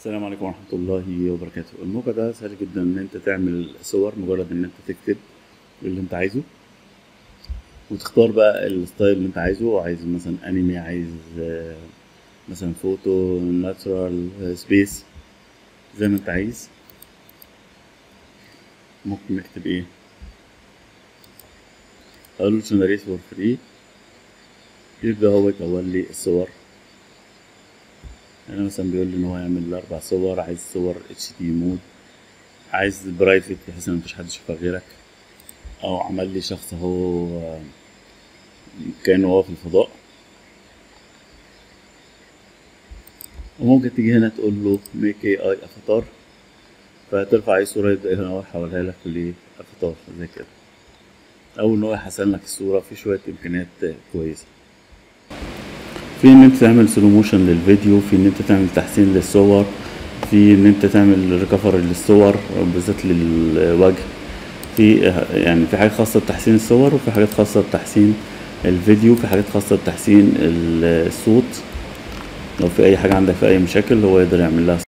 السلام عليكم ورحمة الله وبركاته الموقع ده سهل جدا ان انت تعمل صور مجرد ان انت تكتب اللي انت عايزه وتختار بقى الستايل اللي انت عايزه عايز مثلا انمي عايز آه، مثلا فوتو ناتشورال سبيس زي ما انت عايز ممكن نكتب ايه اقول له جنريت فور فري يبدأ هو يكون لي الصور انا مثلا بيقول لي ان هو يعمل اربع صور عايز صور اتش دي مود عايز برايفت بحيث ان مفيش حد يشوفها غيرك او عمل لي شخص اهو آه، كانه هو في الفضاء وممكن تيجي هنا تقول له ميك اي اي افاتار فترفع اي صورة يبدأ هنا هو يحولها لك لافاتار زي كده او ان هو يحسن لك الصورة في شوية امكانيات آه، كويسة في ان انت تعمل سلو موشن للفيديو في ان انت تعمل تحسين للصور في ان انت تعمل ريكفر للصور بالذات للوجه في يعني في حاجات خاصة بتحسين الصور وفي حاجات خاصة بتحسين الفيديو في حاجات خاصة بتحسين الصوت لو في اي حاجة عندك في اي مشاكل هو يقدر يعمل لها